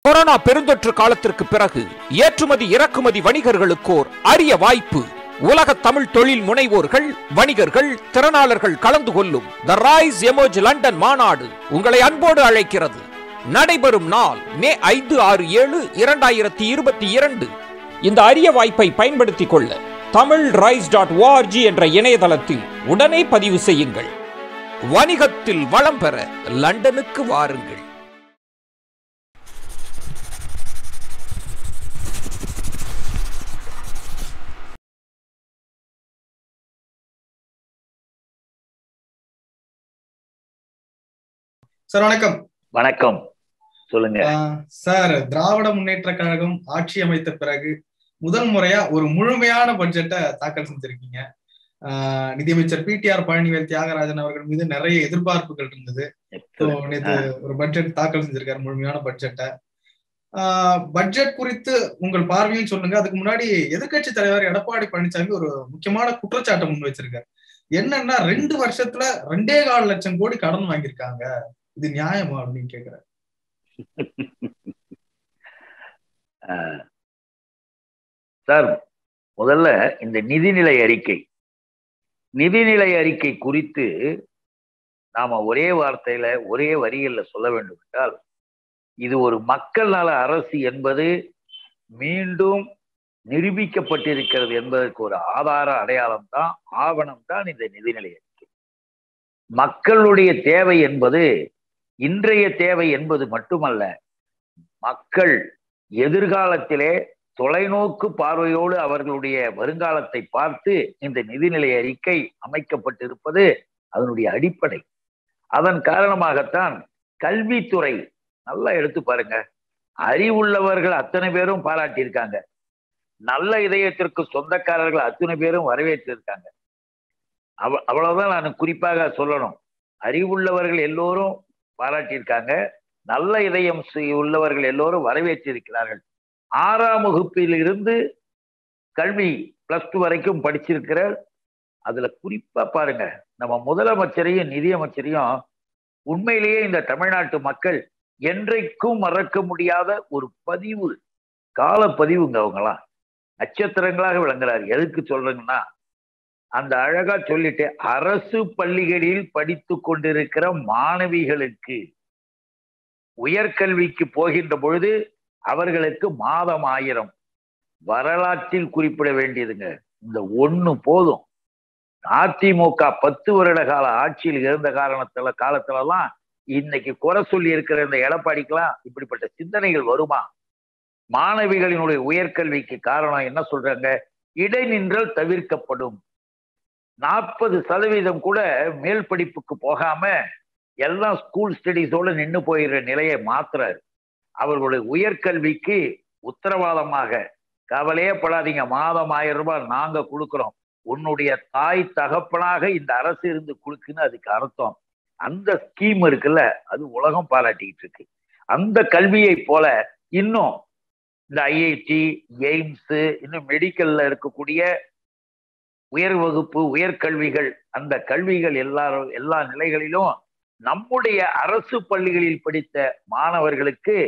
corona பெருந்தொற்று காலத்திற்கு பிறகு ஏற்றுமதி இறக்குமதி வணிகர்களுக்கோர் அரிய வாய்ப்பு உலக தமிழ் தொழில் முனைவோர்கள் வணிகர்கள் திறனாளர்கள் கலந்து கொள்ளும் த ரைஸ் எமோஜ் லண்டன் மாநாடு உங்களை அன்போடு அழைக்கிறது நடைபெறும் நாள் மே ஐந்து ஆறு ஏழு இரண்டாயிரத்தி இருபத்தி இரண்டு இந்த அரிய வாய்ப்பை பயன்படுத்திக் கொள்ள தமிழ் ரைஸ் டாட் ஓஆர்ஜி என்ற இணையதளத்தில் உடனே பதிவு செய்யுங்கள் வணிகத்தில் வளம் பெற லண்டனுக்கு வாருங்கள் சார் வணக்கம் வணக்கம் சொல்லுங்க ஆஹ் சார் திராவிட முன்னேற்ற கழகம் ஆட்சி அமைத்த பிறகு முதல் முறையா ஒரு முழுமையான பட்ஜெட்டை தாக்கல் செஞ்சிருக்கீங்க ஆஹ் நிதியமைச்சர் பிடிஆர் பழனிவேல் தியாகராஜன் அவர்கள் மீது நிறைய எதிர்பார்ப்புகள் இருந்தது So, நேத்து ஒரு பட்ஜெட் தாக்கல் செஞ்சிருக்காரு முழுமையான பட்ஜெட்டை பட்ஜெட் குறித்து உங்கள் பார்வையும் சொல்லுங்க அதுக்கு முன்னாடி எதிர்க்கட்சி தலைவர் எடப்பாடி பழனிசாமி ஒரு முக்கியமான குற்றச்சாட்டை முன் வச்சிருக்காரு என்னன்னா ரெண்டு வருஷத்துல ரெண்டே கால் லட்சம் கோடி கடன் வாங்கியிருக்காங்க இது நியாயமா அப்படின்னு கேக்குறாரு ஆஹ், சார் முதல்ல இந்த நிதிநிலை அறிக்கை நிதிநிலை அறிக்கை குறித்து நாம ஒரே வார்த்தையில ஒரே வரிகள்ல சொல்ல வேண்டும் என்றால் இது ஒரு மக்கள் நல அரசு என்பது மீண்டும் நிரூபிக்கப்பட்டிருக்கிறது என்பதற்கு ஒரு ஆதார அடையாளம் தான் ஆவணம் தான் இந்த நிதிநிலை அறிக்கை மக்களுடைய தேவை என்பது இன்றைய தேவை என்பது மட்டுமல்ல மக்கள் எதிர்காலத்திலே தொலைநோக்கு பார்வையோடு அவர்களுடைய வருங்காலத்தை பார்த்து இந்த நிதிநிலை அறிக்கை அமைக்கப்பட்டிருப்பது அதனுடைய அடிப்படை அதன் காரணமாகத்தான் கல்வித்துறை நல்லா எடுத்து பாருங்க அறிவுள்ளவர்கள் அத்தனை பேரும் பாராட்டியிருக்காங்க நல்ல இதயத்திற்கு சொந்தக்காரர்கள் அத்தனை பேரும் வரவேற்றிருக்காங்க அவ அவ்வளவுதான் நான் குறிப்பாக சொல்லணும் அறிவுள்ளவர்கள் எல்லோரும் பாராட்டியிருக்காங்க நல்ல இதயம் செய்- உள்ளவர்கள் எல்லோரும் வரவேற்றிருக்கிறார்கள் ஆறாம் வகுப்பில் இருந்து கல்வி பிளஸ் டூ வரைக்கும் படிச்சிருக்கிற அதுல குறிப்பா பாருங்க நம்ம முதலமைச்சரையும் நிதியமைச்சரையும் உண்மையிலேயே இந்த தமிழ்நாட்டு மக்கள் என்றைக்கும் மறக்க முடியாத ஒரு பதிவு கால பதிவுங்க அவங்களாம் நட்சத்திரங்களாக விளங்குறாரு எதுக்கு சொல்றேங்கன்னா அந்த அழகா சொல்லிட்டு அரசு பள்ளிகளில் படித்து கொண்டிருக்கிற மாணவிகளுக்கு உயர்கல்விக்கு போகின்ற பொழுது அவர்களுக்கு மாதம் ஆயிரம் வரலாற்றில் குறிப்பிட வேண்டியதுங்க இந்த ஒண்ணு போதும் அதிமுக பத்து வருட கால ஆட்சியில் இருந்த காரணத்துல காலத்துலலாம் இன்னைக்கு குறை சொல்லி இருக்கிற இந்த எடப்பாடிக்கெல்லாம் இப்படிப்பட்ட சிந்தனைகள் வருமா மாணவிகளினுடைய உயர்கல்விக்கு காரணம் என்ன சொல்றாங்க இடைநின்றல் தவிர்க்கப்படும் நாற்பது சதவீதம் கூட மேல் படிப்புக்கு போகாம எல்லாம் ஸ்கூல் ஸ்டடீஸோட நின்று போயிடுற நிலையை மாத்துறாரு அவர்களுடைய உயர்கல்விக்கு உத்தரவாதமாக கவலையே படாதீங்க மாதம் ஆயிரம் ரூபாய் நாங்க கொடுக்கிறோம் உன்னுடைய தாய் தகப்பனாக இந்த அரசு இருந்து கொடுக்குன்னு அதுக்கு அர்த்தம் அந்த ஸ்கீம் இருக்குல்ல அது உலகம் பாராட்டிக்கிட்டு இருக்கு அந்த கல்வியை போல இன்னும் இந்த ஐஐடி எய்ம்ஸ் இன்னும் மெடிக்கல்ல இருக்கக்கூடிய உயர் வகுப்பு உயர்கல்விகள் அந்த கல்விகள் எல்லாரும் எல்லா நிலைகளிலும் நம்முடைய அரசு பள்ளிகளில் படித்த மாணவர்களுக்கு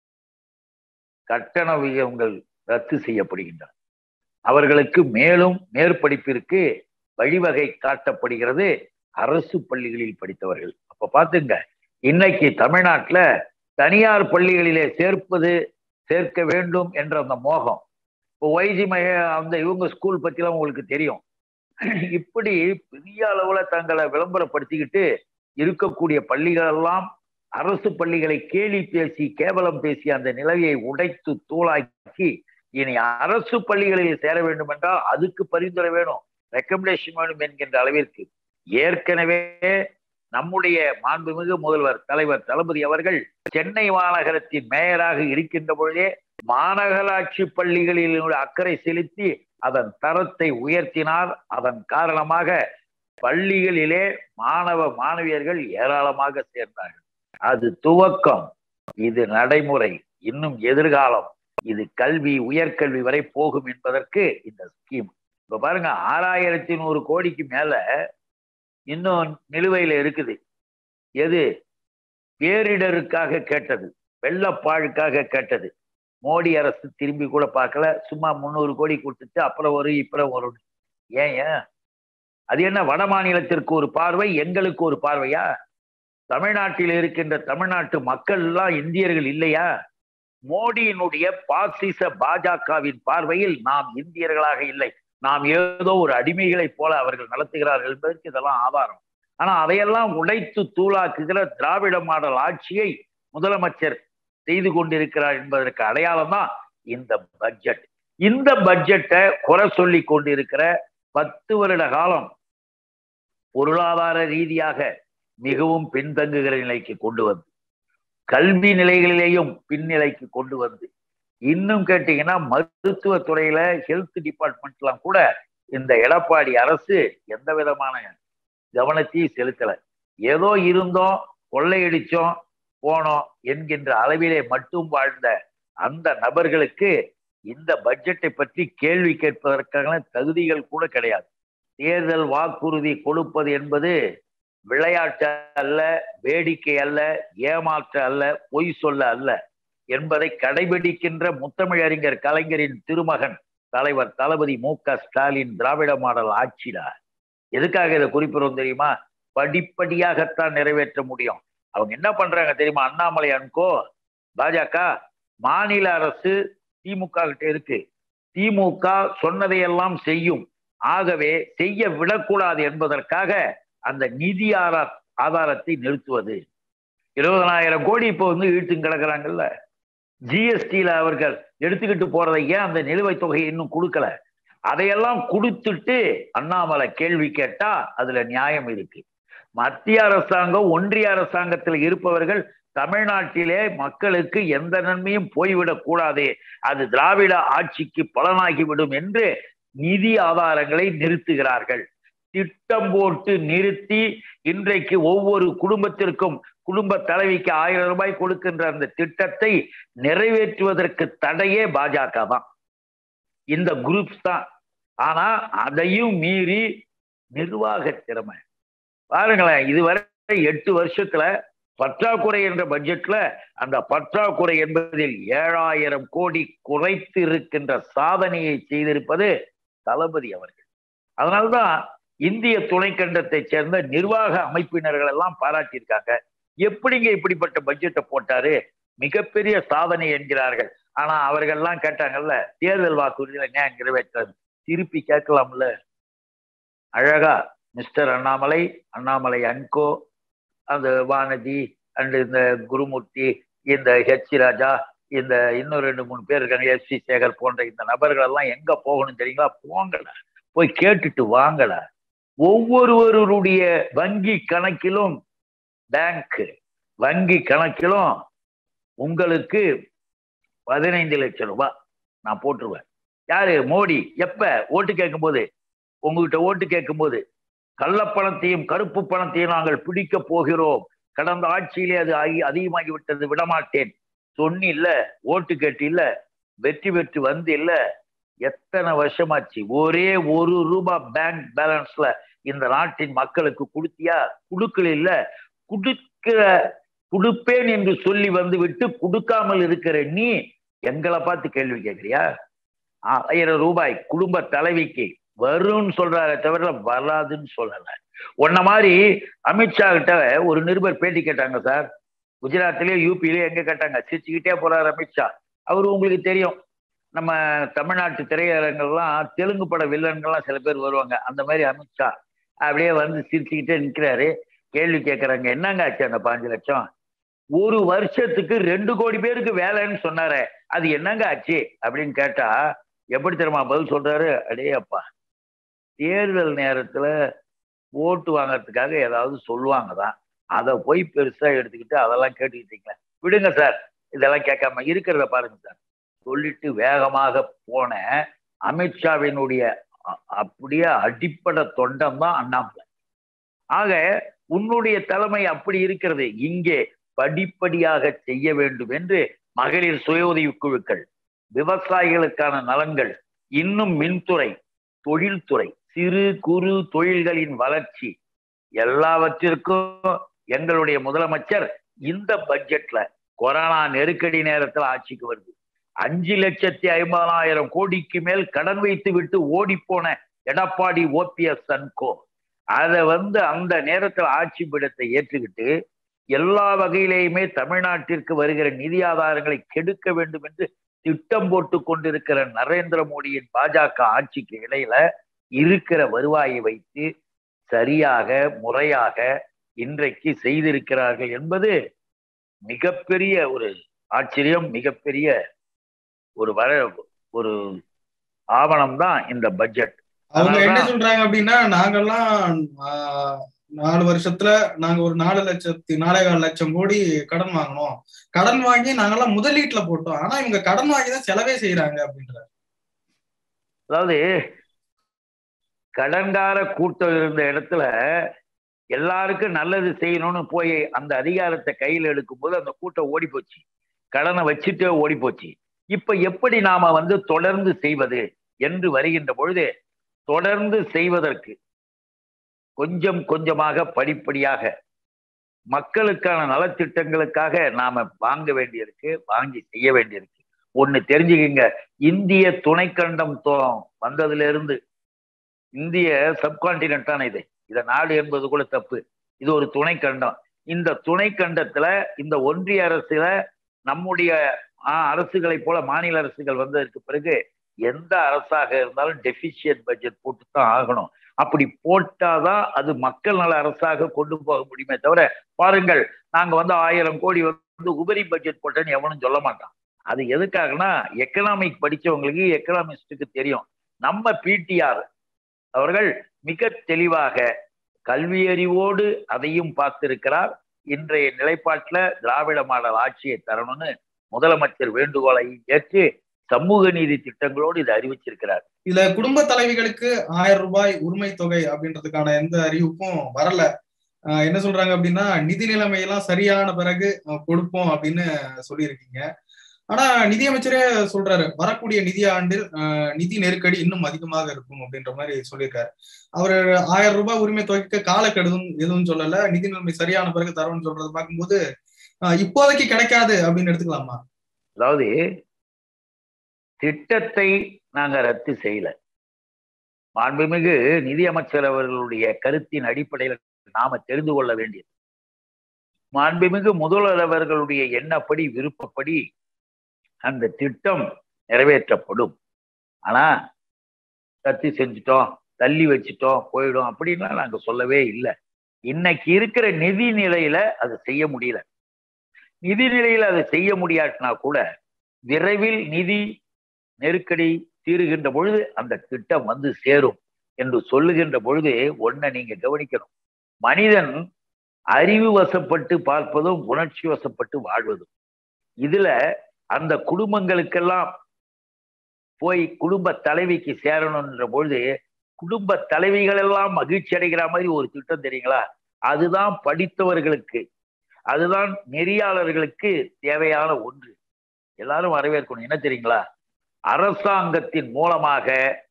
கட்டண விகிதங்கள் ரத்து செய்யப்படுகின்றன அவர்களுக்கு மேலும் மேற்படிப்பிற்கு வழிவகை காட்டப்படுகிறது அரசு பள்ளிகளில் படித்தவர்கள் அப்ப பாத்துங்க இன்னைக்கு தமிழ்நாட்டுல தனியார் பள்ளிகளிலே சேர்ப்பது சேர்க்க வேண்டும் என்ற அந்த மோகம் இப்போ ஒய்ஜி மைய அந்த இவங்க ஸ்கூல் பத்திலாம் உங்களுக்கு தெரியும் இப்படி பெரிய அளவுல தங்களை விளம்பரப்படுத்திக்கிட்டு இருக்கக்கூடிய பள்ளிகள் எல்லாம் அரசு பள்ளிகளை கேலி பேசி கேவலம் பேசி அந்த நிலையை உடைத்து தூளாக்கி இனி அரசு பள்ளிகளில் சேர வேண்டும் என்றால் அதுக்கு பரிந்துரை வேணும் ரெக்கமெண்டேஷன் வேணும் என்கின்ற அளவிற்கு ஏற்கனவே நம்முடைய மாண்புமிகு முதல்வர் தலைவர் தளபதி அவர்கள் சென்னை மாநகரத்தின் மேயராக இருக்கின்ற பொழுதே மாநகராட்சி பள்ளிகளில் அக்கறை செலுத்தி அதன் தரத்தை உயர்த்தினார் அதன் காரணமாக பள்ளிகளிலே மாணவ மாணவியர்கள் ஏராளமாக சேர்ந்தார்கள் அது துவக்கம் இது நடைமுறை இன்னும் எதிர்காலம் இது கல்வி உயர்கல்வி வரை போகும் என்பதற்கு இந்த ஸ்கீம் இப்ப பாருங்க ஆறாயிரத்தி நூறு கோடிக்கு மேல இன்னும் நிலுவையில இருக்குது எது பேரிடருக்காக கேட்டது வெள்ளப்பாழுக்காக கேட்டது மோடி அரசு திரும்பி கூட பார்க்கல சும்மா முந்நூறு கோடி கொடுத்துட்டு அப்புறம் வரும் இப்புறம் வரும் ஏன் ஏன் அது என்ன வட மாநிலத்திற்கு ஒரு பார்வை எங்களுக்கு ஒரு பார்வையா தமிழ்நாட்டில் இருக்கின்ற தமிழ்நாட்டு மக்கள் எல்லாம் இந்தியர்கள் இல்லையா மோடியினுடைய பாசிச பாஜகவின் பார்வையில் நாம் இந்தியர்களாக இல்லை நாம் ஏதோ ஒரு அடிமைகளைப் போல அவர்கள் நடத்துகிறார்கள் என்பதற்கு இதெல்லாம் ஆதாரம் ஆனா அதையெல்லாம் உடைத்து தூளாக்குகிற திராவிட மாடல் ஆட்சியை முதலமைச்சர் செய்து கொண்டிருக்கிறார் என்பதற்கு அடையாளம் தான் இந்த பட்ஜெட் இந்த பட்ஜெட்டை குறை சொல்லி கொண்டிருக்கிற பத்து வருட காலம் பொருளாதார ரீதியாக மிகவும் பின்தங்குகிற நிலைக்கு கொண்டு வந்து கல்வி நிலைகளிலேயும் பின்னிலைக்கு கொண்டு வந்து இன்னும் கேட்டீங்கன்னா மருத்துவ துறையில ஹெல்த் டிபார்ட்மெண்ட்லாம் கூட இந்த எடப்பாடி அரசு எந்த விதமான கவனத்தையும் செலுத்தல ஏதோ இருந்தோம் கொள்ளையடிச்சோம் போனோம் என்கின்ற அளவிலே மட்டும் வாழ்ந்த அந்த நபர்களுக்கு இந்த பட்ஜெட்டை பற்றி கேள்வி கேட்பதற்கான தகுதிகள் கூட கிடையாது தேர்தல் வாக்குறுதி கொடுப்பது என்பது விளையாட்டு அல்ல வேடிக்கை அல்ல ஏமாற்று அல்ல பொய் சொல்ல அல்ல என்பதை கடைபிடிக்கின்ற முத்தமிழறிஞர் கலைஞரின் திருமகன் தலைவர் தளபதி மு க ஸ்டாலின் திராவிட மாடல் ஆட்சிடா எதுக்காக இதை குறிப்பிடுறோம் தெரியுமா படிப்படியாகத்தான் நிறைவேற்ற முடியும் அவங்க என்ன பண்றாங்க தெரியுமா அண்ணாமலை அன்கோ பாஜக மாநில அரசு திமுக கிட்ட இருக்கு திமுக சொன்னதையெல்லாம் செய்யும் ஆகவே செய்ய விடக்கூடாது என்பதற்காக அந்த நிதி ஆரா ஆதாரத்தை நிறுத்துவது இருபதனாயிரம் கோடி இப்போ வந்து இழுத்து கிடக்குறாங்கல்ல ஜிஎஸ்டியில அவர்கள் எடுத்துக்கிட்டு போறதை ஏன் அந்த நிலுவைத் தொகையை இன்னும் கொடுக்கல அதையெல்லாம் கொடுத்துட்டு அண்ணாமலை கேள்வி கேட்டா அதுல நியாயம் இருக்கு மத்திய அரசாங்கம் ஒன்றிய அரசாங்கத்தில் இருப்பவர்கள் தமிழ்நாட்டிலே மக்களுக்கு எந்த நன்மையும் போய்விடக் கூடாது அது திராவிட ஆட்சிக்கு பலனாகிவிடும் என்று நிதி ஆதாரங்களை நிறுத்துகிறார்கள் திட்டம் போட்டு நிறுத்தி இன்றைக்கு ஒவ்வொரு குடும்பத்திற்கும் குடும்ப தலைவிக்கு ஆயிரம் ரூபாய் கொடுக்கின்ற அந்த திட்டத்தை நிறைவேற்றுவதற்கு தடையே பாஜக தான் இந்த குரூப்ஸ் தான் ஆனா அதையும் மீறி நிர்வாக திறமை பாருங்களேன் இதுவரை எட்டு வருஷத்துல பற்றாக்குறை என்ற பட்ஜெட்ல அந்த பற்றாக்குறை என்பதில் ஏழாயிரம் கோடி குறைத்து இருக்கின்ற சாதனையை செய்திருப்பது தளபதி அவர்கள் அதனால்தான் இந்திய துணைக்கண்டத்தை சேர்ந்த நிர்வாக அமைப்பினர்கள் எல்லாம் பாராட்டியிருக்காங்க எப்படிங்க இப்படிப்பட்ட பட்ஜெட்டை போட்டாரு மிகப்பெரிய சாதனை என்கிறார்கள் ஆனா அவர்கள்லாம் கேட்டாங்கல்ல தேர்தல் வாக்குறுதியில ஏன் நிறைவேற்றாது திருப்பி கேட்கலாம்ல அழகா மிஸ்டர் அண்ணாமலை அண்ணாமலை அன்கோ அந்த வானதி அண்ட் இந்த குருமூர்த்தி இந்த ஹெச் ராஜா இந்த இன்னும் ரெண்டு மூணு பேர் இருக்காங்க எஸ் சி சேகர் போன்ற இந்த நபர்கள் எல்லாம் எங்க போகணும் தெரியுங்களா போங்கல போய் கேட்டுட்டு வாங்கல ஒவ்வொருவருடைய வங்கி கணக்கிலும் பேங்க் வங்கி கணக்கிலும் உங்களுக்கு பதினைந்து லட்சம் ரூபாய் நான் போட்டுருவேன் யாரு மோடி எப்ப ஓட்டு கேட்கும் போது உங்ககிட்ட ஓட்டு கேட்கும் போது கள்ளப்பணத்தையும் கருப்பு பணத்தையும் நாங்கள் பிடிக்க போகிறோம் கடந்த ஆட்சியிலே அது அதிகமாகி விட்டது விடமாட்டேன் சொன்னி இல்ல ஓட்டு கேட்டு இல்ல வெற்றி பெற்று வந்து இல்ல எத்தனை வருஷமாச்சு ஒரே ஒரு ரூபாய் பேங்க் பேலன்ஸ்ல இந்த நாட்டின் மக்களுக்கு கொடுத்தியா குடுக்கல இல்ல குடுக்கிற கொடுப்பேன் என்று சொல்லி வந்து விட்டு கொடுக்காமல் இருக்கிற நீ எங்களை பார்த்து கேள்வி கேட்கிறியா ஆயிரம் ரூபாய் குடும்ப தலைவிக்கு வரும்னு சொல்றாரு தவிர வராதுன்னு சொல்லல உன்ன மாதிரி அமித்ஷா கிட்ட ஒரு நிருபர் பேட்டி கேட்டாங்க சார் குஜராத்லயோ யூபிலயோ எங்க கேட்டாங்க சிரிச்சுக்கிட்டே போறாரு அமித்ஷா அவரு உங்களுக்கு தெரியும் நம்ம தமிழ்நாட்டு திரையரங்கெல்லாம் தெலுங்கு பட வில்லன்கள்லாம் சில பேர் வருவாங்க அந்த மாதிரி அமித்ஷா அப்படியே வந்து சிரிச்சுக்கிட்டே நிற்கிறாரு கேள்வி கேட்கறாங்க என்னங்க ஆச்சு அந்த பாஞ்சு லட்சம் ஒரு வருஷத்துக்கு ரெண்டு கோடி பேருக்கு வேலைன்னு சொன்னாரு அது என்னங்க ஆச்சு அப்படின்னு கேட்டா எப்படி தெரியுமா பதில் சொல்றாரு அடே அப்பா தேர்தல் நேரத்துல ஓட்டு வாங்கறதுக்காக ஏதாவது சொல்லுவாங்க தான் அதை போய் பெருசா எடுத்துக்கிட்டு அதெல்லாம் கேட்டுக்கிட்டீங்களா விடுங்க சார் இதெல்லாம் கேட்காம இருக்கிறத பாருங்க சார் சொல்லிட்டு வேகமாக போன அமித்ஷாவினுடைய அப்படியே அடிப்படை தொண்டம் தான் அண்ணாமலை ஆக உன்னுடைய தலைமை அப்படி இருக்கிறது இங்கே படிப்படியாக செய்ய வேண்டும் என்று மகளிர் சுய உதவி குழுக்கள் விவசாயிகளுக்கான நலன்கள் இன்னும் மின்துறை தொழில்துறை சிறு குறு தொழில்களின் வளர்ச்சி எல்லாவற்றிற்கும் எங்களுடைய முதலமைச்சர் இந்த பட்ஜெட்ல கொரோனா நெருக்கடி நேரத்தில் ஆட்சிக்கு வருது அஞ்சு லட்சத்தி ஐம்பதாயிரம் கோடிக்கு மேல் கடன் வைத்து விட்டு ஓடி போன எடப்பாடி ஓபிஎஸ் சன்கோ அதை வந்து அந்த நேரத்தில் ஆட்சி பீடத்தை ஏற்றுக்கிட்டு எல்லா வகையிலேயுமே தமிழ்நாட்டிற்கு வருகிற நிதி ஆதாரங்களை கெடுக்க வேண்டும் என்று திட்டம் போட்டு கொண்டிருக்கிற நரேந்திர மோடியின் பாஜக ஆட்சிக்கு இடையில இருக்கிற வருவாயை வைத்து சரியாக முறையாக இன்றைக்கு செய்திருக்கிறார்கள் என்பது மிகப்பெரிய ஒரு ஆச்சரியம் மிகப்பெரிய ஒரு வர ஒரு ஆவணம் தான் இந்த பட்ஜெட் அவங்க என்ன அதனாலதான் சொல்றாங்க அப்படின்னா நாங்கெல்லாம் ஆஹ், நாலு வருஷத்துல நாங்க ஒரு நாலு லட்சத்தி நாலே கால் லட்சம் கோடி கடன் வாங்கினோம் கடன் வாங்கி நாங்கெல்லாம் முதலீட்டுல போட்டோம் ஆனா இவங்க கடன் வாங்கி தான் செலவே செய்யறாங்க அப்படின்றாரு அதாவது கடன்கார கூட்டம் இருந்த இடத்துல எல்லாருக்கும் நல்லது செய்யணும்னு போய் அந்த அதிகாரத்தை கையில் எடுக்கும்போது அந்த கூட்டம் ஓடி போச்சு கடனை வச்சுட்டே ஓடி போச்சு இப்ப எப்படி நாம வந்து தொடர்ந்து செய்வது என்று வருகின்ற பொழுது தொடர்ந்து செய்வதற்கு கொஞ்சம் கொஞ்சமாக படிப்படியாக மக்களுக்கான நலத்திட்டங்களுக்காக நாம வாங்க வேண்டியிருக்கு வாங்கி செய்ய வேண்டியிருக்கு ஒண்ணு தெரிஞ்சுக்கங்க இந்திய துணைக்கண்டம் தோ வந்ததுல இருந்து இந்திய சப்கான்டினென்டான இது இத நாடு என்பது கூட தப்பு இது ஒரு துணைக்கண்டம் இந்த துணைக்கண்டத்துல இந்த ஒன்றிய அரசுல நம்முடைய ஆஹ், அரசுகளைப் போல மாநில அரசுகள் வந்ததற்கு பிறகு எந்த அரசாக இருந்தாலும் டெபிஷியன்ட் பட்ஜெட் போட்டு தான் ஆகணும் அப்படி போட்டாதான் அது மக்கள் நல அரசாக கொண்டு போக முடியுமே தவிர பாருங்கள் நாங்க வந்து ஆயிரம் கோடி வந்து உபரி பட்ஜெட் போட்டேன்னு எவனும் சொல்ல மாட்டான் அது எதுக்காகனா எக்கனாமிக் படிச்சவங்களுக்கு எக்கனாமிஸ்டுக்கு தெரியும் நம்ம பிடிஆர் அவர்கள் மிக தெளிவாக கல்வி அறிவோடு அதையும் பார்த்திருக்கிறார் இன்றைய நிலைப்பாட்டுல திராவிட மாடல் ஆட்சியை தரணும்னு முதலமைச்சர் வேண்டுகோளை ஏற்று சமூக நீதி திட்டங்களோடு இதை அறிவிச்சிருக்கிறார் இதுல குடும்ப தலைவிகளுக்கு ஆயிரம் ரூபாய் உரிமை தொகை அப்படின்றதுக்கான எந்த அறிவிப்பும் வரல ஆஹ் என்ன சொல்றாங்க அப்படின்னா நிதி நிலைமையெல்லாம் சரியான பிறகு அஹ், கொடுப்போம் அப்படின்னு சொல்லியிருக்கீங்க ஆனா நிதியமைச்சரே சொல்றாரு வரக்கூடிய நிதி ஆண்டில் ஆஹ், நிதி நெருக்கடி இன்னும் அதிகமாக இருக்கும் அப்படின்ற மாதிரி சொல்லியிருக்காரு அவர் ஆயிரம் ரூபாய் உரிமை தொகைக்கு காலக்கெடுதும் எதுவும் சொல்லல நிதி நிலைமை சரியான பிறகு தரோம்னு சொல்றது பார்க்கும்போது ஆஹ், இப்போதைக்கு கிடைக்காது அப்படின்னு எடுத்துக்கலாமா அதாவது திட்டத்தை நாங்க ரத்து செய்யல மாண்புமிகு நிதியமைச்சர் அவர்களுடைய கருத்தின் அடிப்படையில் நாம தெரிந்து கொள்ள வேண்டியது மாண்புமிகு முதல்வர் அவர்களுடைய எண்ணப்படி விருப்பப்படி அந்த திட்டம் நிறைவேற்றப்படும் ஆனா ரத்து செஞ்சுட்டோம் தள்ளி வச்சுட்டோம் போயிடும் அப்படின்லாம் நாங்க சொல்லவே இல்லை இன்னைக்கு இருக்கிற நிதி நிலையில அது செய்ய முடியல நிதி நிலையில அதை செய்ய முடியாட்டினா கூட விரைவில் நிதி நெருக்கடி தீருகின்ற பொழுது அந்த திட்டம் வந்து சேரும் என்று சொல்லுகின்ற பொழுது ஒன்ன நீங்க கவனிக்கணும் மனிதன் அறிவு வசப்பட்டு பார்ப்பதும் உணர்ச்சி வசப்பட்டு வாழ்வதும் இதுல அந்த குடும்பங்களுக்கெல்லாம் போய் குடும்ப தலைவிக்கு சேரணும்ன்ற பொழுது குடும்ப தலைவிகள் எல்லாம் மகிழ்ச்சி அடைகிற மாதிரி ஒரு திட்டம் தெரியுங்களா அதுதான் படித்தவர்களுக்கு அதுதான் நெறியாளர்களுக்கு தேவையான ஒன்று எல்லாரும் வரவேற்கணும் என்ன தெரியுங்களா அரசாங்கத்தின் மூலமாக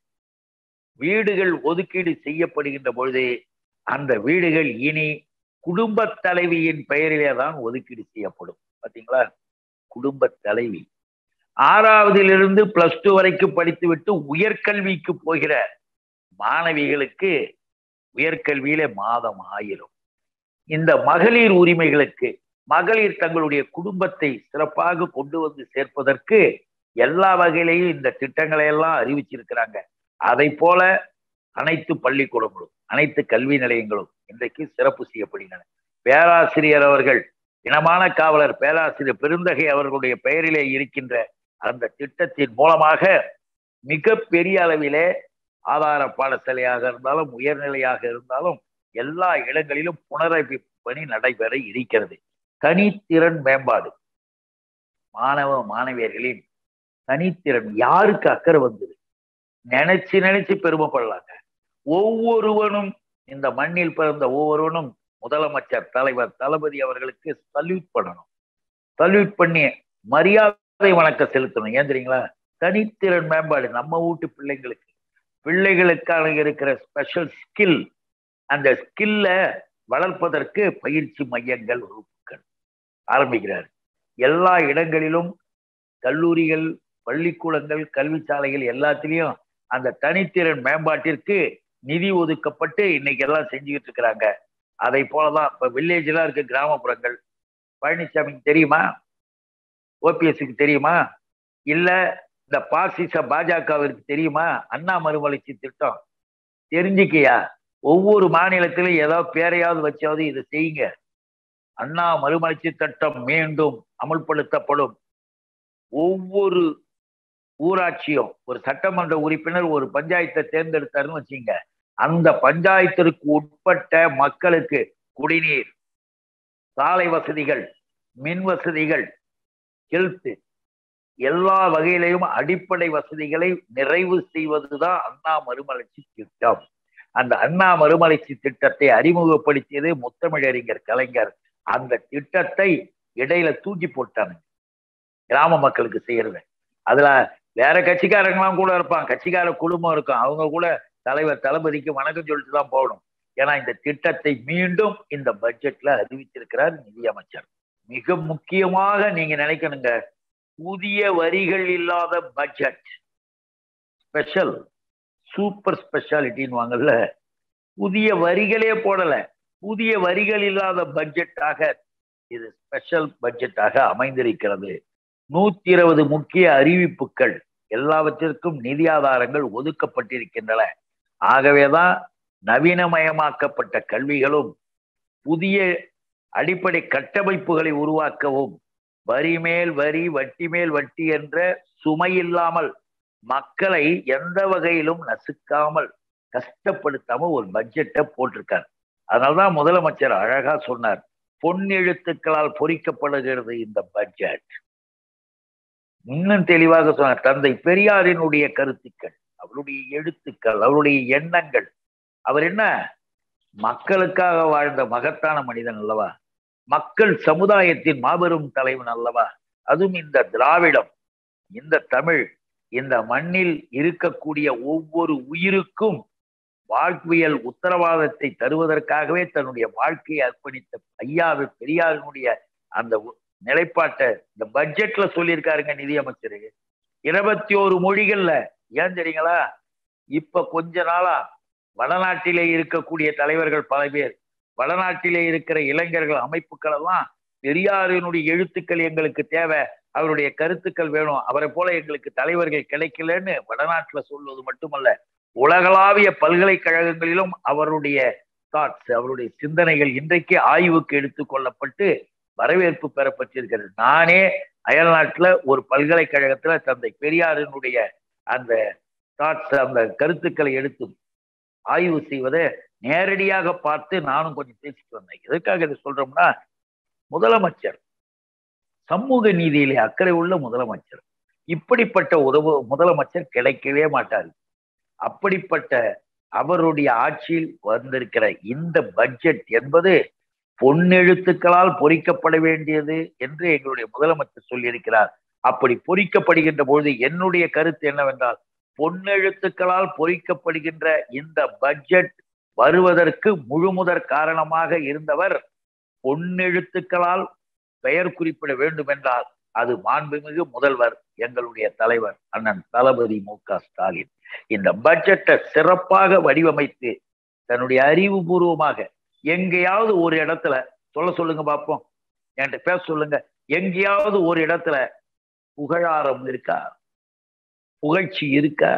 வீடுகள் ஒதுக்கீடு செய்யப்படுகின்ற பொழுது அந்த வீடுகள் இனி குடும்ப தலைவியின் பெயரிலே தான் ஒதுக்கீடு செய்யப்படும் பாத்தீங்களா குடும்ப தலைவி ஆறாவதிலிருந்து பிளஸ் டூ வரைக்கும் படித்துவிட்டு உயர்கல்விக்கு போகிற மாணவிகளுக்கு உயர்கல்வியிலே மாதம் ஆயிரம் இந்த மகளிர் உரிமைகளுக்கு மகளிர் தங்களுடைய குடும்பத்தை சிறப்பாக கொண்டு வந்து சேர்ப்பதற்கு எல்லா வகையிலையும் இந்த திட்டங்களை எல்லாம் அறிவிச்சிருக்கிறாங்க அதை போல அனைத்து பள்ளிக்கூடங்களும் அனைத்து கல்வி நிலையங்களும் இன்றைக்கு சிறப்பு செய்யப்படுகின்றன பேராசிரியர் அவர்கள் இனமான காவலர் பேராசிரியர் பெருந்தகை அவர்களுடைய பெயரிலே இருக்கின்ற அந்த திட்டத்தின் மூலமாக மிக பெரிய அளவிலே ஆதார பாடசாலையாக இருந்தாலும் உயர்நிலையாக இருந்தாலும் எல்லா இடங்களிலும் புனரமைப்பு பணி நடைபெற இருக்கிறது தனித்திறன் மேம்பாடு மாணவ மாணவியர்களின் தனித்திறன் யாருக்கு அக்கறை வந்தது நினைச்சு நினைச்சு பெருமைப்படலாங்க ஒவ்வொருவனும் இந்த மண்ணில் பிறந்த ஒவ்வொருவனும் முதலமைச்சர் தலைவர் தளபதி அவர்களுக்கு சல்யூட் பண்ணணும் சல்யூட் பண்ணி மரியாதை வணக்கம் செலுத்தணும் ஏன் தெரியுங்களா தனித்திறன் மேம்பாடு நம்ம வீட்டு பிள்ளைங்களுக்கு பிள்ளைகளுக்கான இருக்கிற ஸ்பெஷல் ஸ்கில் அந்த ஸ்கில்ல வளர்ப்பதற்கு பயிற்சி மையங்கள் வகுப்புகள் ஆரம்பிக்கிறார் எல்லா இடங்களிலும் கல்லூரிகள் பள்ளிக்கூடங்கள் கல்வி சாலைகள் எல்லாத்திலையும் அந்த தனித்திறன் மேம்பாட்டிற்கு நிதி ஒதுக்கப்பட்டு இன்னைக்கு எல்லாம் செஞ்சுக்கிட்டு இருக்கிறாங்க அதை போலதான் இப்ப வில்லேஜ் எல்லாம் இருக்கு கிராமப்புறங்கள் பழனிசாமிக்கு தெரியுமா ஓபிஎஸ்க்கு தெரியுமா இல்ல இந்த பாசிச பாஜகவிற்கு தெரியுமா அண்ணா மறுமலர்ச்சி திட்டம் தெரிஞ்சுக்கியா ஒவ்வொரு மாநிலத்திலும் ஏதாவது பேரையாவது வச்சாவது இதை செய்யுங்க அண்ணா மறுமலர்ச்சி திட்டம் மீண்டும் அமல்படுத்தப்படும் ஒவ்வொரு ஊராட்சியும் ஒரு சட்டமன்ற உறுப்பினர் ஒரு பஞ்சாயத்தை தேர்ந்தெடுத்தாருன்னு வச்சுங்க அந்த பஞ்சாயத்திற்கு உட்பட்ட மக்களுக்கு குடிநீர் சாலை வசதிகள் மின் வசதிகள் ஹெல்த் எல்லா வகையிலையும் அடிப்படை வசதிகளை நிறைவு செய்வதுதான் அண்ணா மறுமலர்ச்சி திட்டம் அந்த அண்ணா மறுமலர்ச்சி திட்டத்தை அறிமுகப்படுத்தியது முத்தமிழறிஞர் கலைஞர் அந்த திட்டத்தை இடையில தூக்கி போட்டானுங்க கிராம மக்களுக்கு செய்யறது அதுல வேற கட்சிக்காரங்களாம் கூட இருப்பான் கட்சிக்கார குழுமம் இருக்கும் அவங்க கூட தலைவர் தளபதிக்கு வணக்கம் சொல்லிட்டு தான் போகணும் ஏன்னா இந்த திட்டத்தை மீண்டும் இந்த பட்ஜெட்ல அறிவித்திருக்கிறார் நிதியமைச்சர் மிக முக்கியமாக நீங்க நினைக்கணுங்க புதிய வரிகள் இல்லாத பட்ஜெட் ஸ்பெஷல் சூப்பர் ஸ்பெஷாலிட்டின்னு வாங்கல்ல புதிய வரிகளே போடல புதிய வரிகள் இல்லாத பட்ஜெட்டாக இது ஸ்பெஷல் பட்ஜெட்டாக அமைந்திருக்கிறது நூத்தி இருபது முக்கிய அறிவிப்புகள் எல்லாவற்றிற்கும் நிதி ஆதாரங்கள் ஒதுக்கப்பட்டிருக்கின்றன ஆகவேதான் நவீனமயமாக்கப்பட்ட கல்விகளும் புதிய அடிப்படை கட்டமைப்புகளை உருவாக்கவும் வரி மேல் வரி வட்டி மேல் வட்டி என்ற சுமை இல்லாமல் மக்களை எந்த வகையிலும் நசுக்காமல் கஷ்டப்படுத்தாம ஒரு பட்ஜெட்டை போட்டிருக்கார் அதனால்தான் முதலமைச்சர் அழகா சொன்னார் பொன் எழுத்துக்களால் பொறிக்கப்படுகிறது இந்த பட்ஜெட் இன்னும் தெளிவாக சொன்னார் தந்தை பெரியாரினுடைய கருத்துக்கள் அவருடைய எழுத்துக்கள் அவருடைய எண்ணங்கள் அவர் என்ன மக்களுக்காக வாழ்ந்த மகத்தான மனிதன் அல்லவா மக்கள் சமுதாயத்தின் மாபெரும் தலைவன் அல்லவா அதுவும் இந்த திராவிடம் இந்த தமிழ் இந்த மண்ணில் இருக்கக்கூடிய ஒவ்வொரு உயிருக்கும் வாழ்வியல் உத்தரவாதத்தை தருவதற்காகவே தன்னுடைய வாழ்க்கையை அர்ப்பணித்த ஐயாவு பெரியாரினுடைய அந்த நிலைப்பாட்டை இந்த பட்ஜெட்ல சொல்லியிருக்காருங்க நிதியமைச்சர் இருபத்தி ஒரு மொழிகள்ல ஏன் தெரியுங்களா இப்ப கொஞ்ச நாளா வடநாட்டிலே இருக்கக்கூடிய தலைவர்கள் பல பேர் வடநாட்டிலே இருக்கிற இளைஞர்கள் அமைப்புகள் எல்லாம் பெரியாரினுடைய எழுத்துக்கள் எங்களுக்கு தேவை அவருடைய கருத்துக்கள் வேணும் அவரை போல எங்களுக்கு தலைவர்கள் கிடைக்கலன்னு வடநாட்டுல சொல்வது மட்டுமல்ல உலகளாவிய பல்கலைக்கழகங்களிலும் அவருடைய தாட்ஸ் அவருடைய சிந்தனைகள் இன்றைக்கு ஆய்வுக்கு எடுத்துக் கொள்ளப்பட்டு வரவேற்பு பெறப்பட்டிருக்கிறது நானே அயல்நாட்டுல ஒரு பல்கலைக்கழகத்துல தந்தை பெரியாரினுடைய அந்த தாட்ஸ் அந்த கருத்துக்களை எடுத்து ஆய்வு செய்வதை நேரடியாக பார்த்து நானும் கொஞ்சம் பேசிட்டு வந்தேன் எதுக்காக இதை சொல்றோம்னா முதலமைச்சர் சமூக நீதியிலே அக்கறை உள்ள முதலமைச்சர் இப்படிப்பட்ட உதவு முதலமைச்சர் கிடைக்கவே மாட்டார் அப்படிப்பட்ட அவருடைய ஆட்சியில் வந்திருக்கிற இந்த பட்ஜெட் என்பது பொன்னெழுத்துக்களால் பொறிக்கப்பட வேண்டியது என்று எங்களுடைய முதலமைச்சர் சொல்லியிருக்கிறார் அப்படி பொறிக்கப்படுகின்ற பொழுது என்னுடைய கருத்து என்னவென்றால் பொன்னெழுத்துக்களால் பொறிக்கப்படுகின்ற இந்த பட்ஜெட் வருவதற்கு முழுமுதற் காரணமாக இருந்தவர் பொன்னெழுத்துக்களால் பெயர் குறிப்பிட வேண்டும் என்றால் அது மாண்புமிகு முதல்வர் எங்களுடைய தலைவர் அண்ணன் தளபதி மு க ஸ்டாலின் இந்த பட்ஜெட்டை சிறப்பாக வடிவமைத்து தன்னுடைய அறிவுபூர்வமாக எங்கேயாவது ஒரு இடத்துல சொல்ல சொல்லுங்க பார்ப்போம் என்கிட்ட பேச சொல்லுங்க எங்கேயாவது ஒரு இடத்துல புகழாரம் இருக்கா புகழ்ச்சி இருக்கா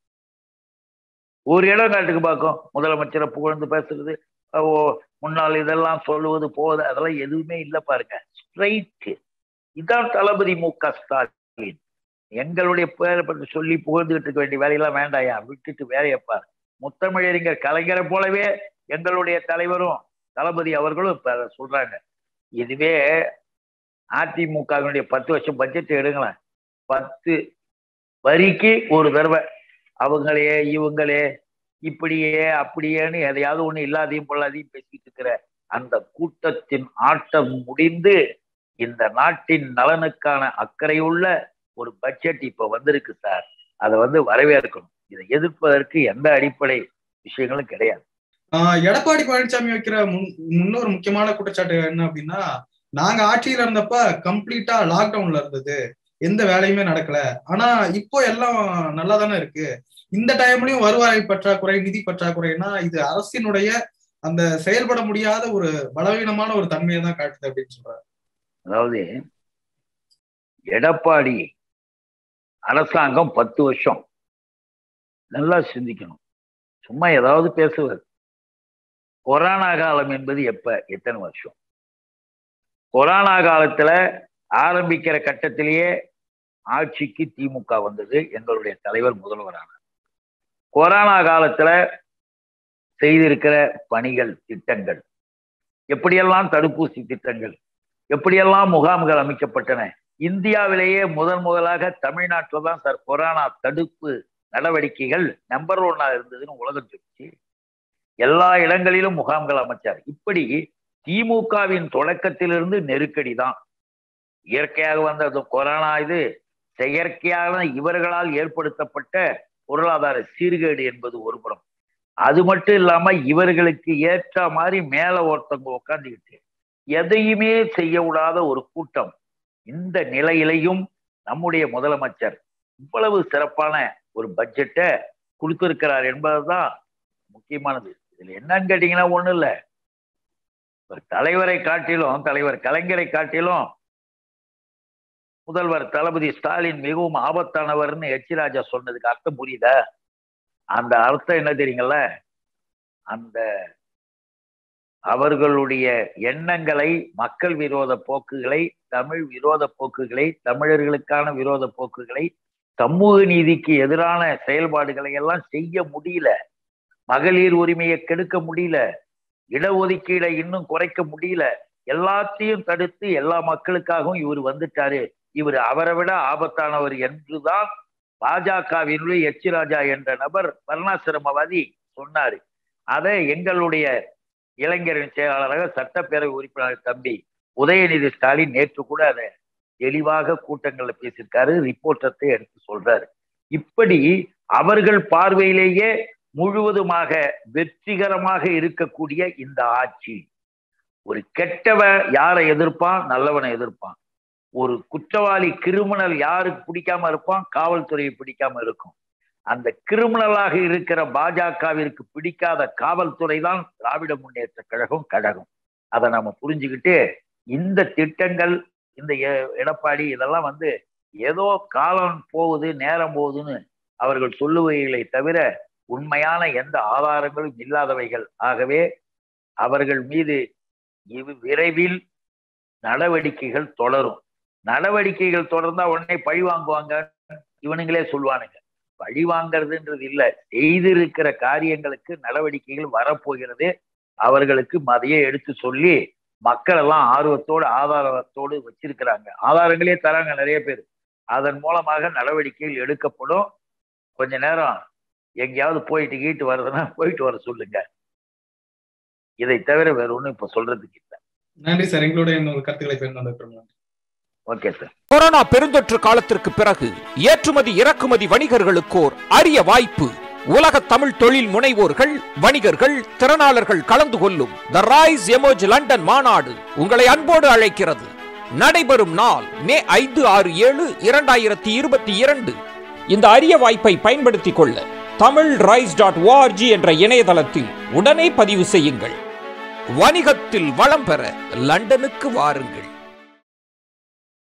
ஒரு இடம் காட்டுக்கு பார்க்கும் முதலமைச்சரை புகழ்ந்து பேசுறது ஓ முன்னால் இதெல்லாம் சொல்லுவது போது அதெல்லாம் எதுவுமே இல்லை பாருங்க ஸ்ட்ரைட் இதான் தளபதி மு க ஸ்டாலின் எங்களுடைய பேரை பற்றி சொல்லி புகழ்ந்துகிட்டு இருக்க வேண்டிய வேலையெல்லாம் வேண்டாயா விட்டுட்டு வேலையப்பா முத்தமிழறிஞர் கலைஞரை போலவே எங்களுடைய தலைவரும் தளபதி அவர்களும் இப்ப சொல்றாங்க இதுவே அதிமுகவினுடைய பத்து வருஷம் பட்ஜெட் எடுங்களேன் பத்து வரிக்கு ஒரு தடவை அவங்களே இவங்களே இப்படியே அப்படியேன்னு எதையாவது ஒண்ணு இல்லாதையும் பொல்லாதையும் பேசிட்டு இருக்கிற அந்த கூட்டத்தின் ஆட்டம் முடிந்து இந்த நாட்டின் நலனுக்கான அக்கறையுள்ள ஒரு பட்ஜெட் இப்ப வந்திருக்கு சார் அதை வந்து வரவேற்கணும் இதை எதிர்ப்பதற்கு எந்த அடிப்படை விஷயங்களும் கிடையாது எடப்பாடி பழனிசாமி வைக்கிற முன் முன்னொரு முக்கியமான குற்றச்சாட்டு என்ன அப்படின்னா நாங்க ஆட்சியில இருந்தப்ப கம்ப்ளீட்டா லாக்டவுன்ல இருந்தது எந்த வேலையுமே நடக்கல ஆனா இப்போ எல்லாம் நல்லா தானே இருக்கு இந்த டைம்லயும் வருவாய் பற்றாக்குறை நிதி பற்றாக்குறைனா இது அரசினுடைய அந்த செயல்பட முடியாத ஒரு பலவீனமான ஒரு தன்மையை தான் காட்டுது அப்படின்னு சொல்றாரு அதாவது எடப்பாடி அரசாங்கம் பத்து வருஷம் நல்லா சிந்திக்கணும் சும்மா ஏதாவது பேசுவார் கொரோனா காலம் என்பது எப்ப எத்தனை வருஷம் கொரோனா காலத்துல ஆரம்பிக்கிற கட்டத்திலேயே ஆட்சிக்கு திமுக வந்தது எங்களுடைய தலைவர் முதல்வரானார் கொரோனா காலத்துல செய்திருக்கிற பணிகள் திட்டங்கள் எப்படியெல்லாம் தடுப்பூசி திட்டங்கள் எப்படியெல்லாம் முகாம்கள் அமைக்கப்பட்டன இந்தியாவிலேயே முதன் முதலாக தமிழ்நாட்டில் தான் சார் கொரோனா தடுப்பு நடவடிக்கைகள் நம்பர் ஒன்னா இருந்ததுன்னு உலகம் சொல்லிச்சு எல்லா இடங்களிலும் முகாம்கள் அமைச்சார் இப்படி திமுகவின் தொடக்கத்திலிருந்து நெருக்கடி தான் இயற்கையாக வந்த அந்த கொரோனா இது செயற்கையான இவர்களால் ஏற்படுத்தப்பட்ட பொருளாதார சீர்கேடு என்பது ஒரு புறம் அது மட்டும் இல்லாம இவர்களுக்கு ஏற்ற மாதிரி மேல ஒருத்தவங்க உட்காந்துக்கிட்டு எதையுமே செய்ய விடாத ஒரு கூட்டம் இந்த நிலையிலையும் நம்முடைய முதலமைச்சர் இவ்வளவு சிறப்பான ஒரு பட்ஜெட்டை கொடுத்திருக்கிறார் என்பதுதான் முக்கியமானது இதுல என்னன்னு கேட்டீங்கன்னா ஒண்ணும் இல்ல தலைவரை காட்டிலும் தலைவர் கலைஞரை காட்டிலும் முதல்வர் தளபதி ஸ்டாலின் மிகவும் ஆபத்தானவர்னு எச்சி ராஜா சொன்னதுக்கு அர்த்தம் புரியுதா அந்த அர்த்தம் என்ன தெரியுங்கல்ல அந்த அவர்களுடைய எண்ணங்களை மக்கள் விரோத போக்குகளை தமிழ் விரோத போக்குகளை தமிழர்களுக்கான விரோத போக்குகளை சமூக நீதிக்கு எதிரான செயல்பாடுகளை எல்லாம் செய்ய முடியல மகளிர் உரிமையை கெடுக்க முடியல இடஒதுக்கீடை இன்னும் குறைக்க முடியல எல்லாத்தையும் தடுத்து எல்லா மக்களுக்காகவும் இவர் வந்துட்டாரு இவர் அவரை விட ஆபத்தானவர் என்றுதான் பாஜகவினுடைய எச் ராஜா என்ற நபர் வர்ணாசிரமவாதி சொன்னாரு அதை எங்களுடைய இளைஞரின் செயலாளராக சட்டப்பேரவை உறுப்பினர் தம்பி உதயநிதி ஸ்டாலின் நேற்று கூட அதை தெளிவாக கூட்டங்கள்ல பேசியிருக்காரு ரிப்போர்ட்டத்தை எடுத்து சொல்றாரு இப்படி அவர்கள் பார்வையிலேயே முழுவதுமாக வெற்றிகரமாக இருக்கக்கூடிய இந்த ஆட்சி ஒரு கெட்டவன் யாரை எதிர்ப்பான் நல்லவனை எதிர்ப்பான் ஒரு குற்றவாளி கிரிமினல் யாருக்கு பிடிக்காம இருப்பான் காவல்துறையை பிடிக்காம இருக்கும் அந்த கிரிமினலாக இருக்கிற பாஜகவிற்கு பிடிக்காத காவல்துறை தான் திராவிட முன்னேற்ற கழகம் கழகம் அதை நம்ம புரிஞ்சுக்கிட்டு இந்த திட்டங்கள் இந்த எடப்பாடி இதெல்லாம் வந்து ஏதோ காலம் போகுது நேரம் போகுதுன்னு அவர்கள் சொல்லுவைகளை தவிர உண்மையான எந்த ஆதாரங்களும் இல்லாதவைகள் ஆகவே அவர்கள் மீது விரைவில் நடவடிக்கைகள் தொடரும் நடவடிக்கைகள் தொடர்ந்தா உடனே பழி வாங்குவாங்க இவனுங்களே சொல்லுவானுங்க பழி வாங்கறதுன்றது இல்ல செய்திருக்கிற காரியங்களுக்கு நடவடிக்கைகள் வரப்போகிறது அவர்களுக்கு அதையே எடுத்து சொல்லி மக்கள் எல்லாம் ஆர்வத்தோடு ஆதாரத்தோடு வச்சிருக்கிறாங்க ஆதாரங்களே தராங்க நிறைய பேர் அதன் மூலமாக நடவடிக்கைகள் எடுக்கப்படும் கொஞ்ச நேரம் எங்கேயாவது போயிட்டு கீட்டு வருதுன்னா போயிட்டு வர சொல்லுங்க இதை தவிர வேற ஒண்ணும் இப்ப சொல்றதுக்கு இல்லை நன்றி சார் எங்களுடைய இன்னொரு கருத்துக்களை பெருந்தோம் ஓகே சார் கொரோனா பெருந்தொற்று காலத்திற்கு பிறகு ஏற்றுமதி இறக்குமதி வணிகர்களுக்கோர் அரிய வாய்ப்பு உலக தமிழ் தொழில் முனைவோர்கள் வணிகர்கள் திறனாளர்கள் கலந்து கொள்ளும் த ரைஸ் எமோஜ் லண்டன் மாநாடு உங்களை அன்போடு அழைக்கிறது நடைபெறும் நாள் மே ஐந்து ஆறு ஏழு இரண்டாயிரத்தி இருபத்தி இரண்டு இந்த அரிய வாய்ப்பை பயன்படுத்திக் கொள்ள தமிழ் ரைஸ் டாட் ஓஆர்ஜி என்ற இணையதளத்தில் உடனே பதிவு செய்யுங்கள் வணிகத்தில் வளம் பெற லண்டனுக்கு வாருங்கள்